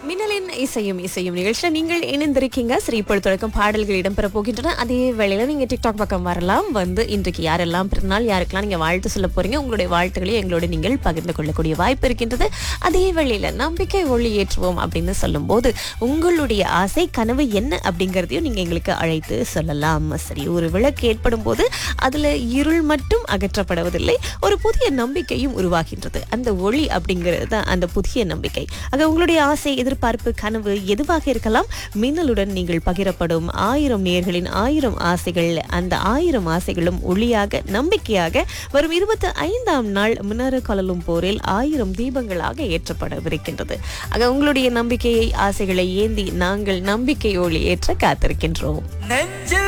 மின்னலின் இசையும் இசையும் நிகழ்ச்சியில் நீங்கள் இணைந்திருக்கீங்க சரி இப்பொழுது தொடக்கம் பாடல்கள் இடம்பெற போகின்றன அதே வேளையில நீங்க டிக்டாக் பக்கம் வரலாம் வந்து இன்றைக்கு யாரெல்லாம் பிறந்தநாள் யாருக்கெல்லாம் நீங்க வாழ்த்து சொல்ல போறீங்க உங்களுடைய வாழ்த்துக்களை எங்களோட நீங்கள் பகிர்ந்து கொள்ளக்கூடிய வாய்ப்பு இருக்கின்றது அதே வேளையில நம்பிக்கை ஒளி ஏற்றுவோம் அப்படின்னு சொல்லும்போது உங்களுடைய ஆசை கனவு என்ன அப்படிங்கறதையும் நீங்க எங்களுக்கு அழைத்து சொல்லலாம் சரி ஒரு விளக்கு ஏற்படும் போது அதுல இருள் மட்டும் அகற்றப்படுவதில்லை ஒரு புதிய நம்பிக்கையும் உருவாகின்றது அந்த ஒளி அப்படிங்கிறது தான் அந்த புதிய நம்பிக்கை ஆக உங்களுடைய ஆசை எதிர்பார்ப்பு கனவு எதுவாக இருக்கலாம் மின்னலுடன் நீங்கள் பகிரப்படும் ஆயிரம் நேர்களின் ஆயிரம் ஆசைகள் அந்த ஆயிரம் ஆசைகளும் ஒளியாக நம்பிக்கையாக வரும் இருபத்தி ஐந்தாம் நாள் மின்னரு கலலும் போரில் ஆயிரம் தீபங்களாக ஏற்றப்படவிருக்கின்றது ஆக உங்களுடைய நம்பிக்கையை ஆசைகளை ஏந்தி நாங்கள் நம்பிக்கை ஒளி ஏற்ற காத்திருக்கின்றோம் நெஞ்சில்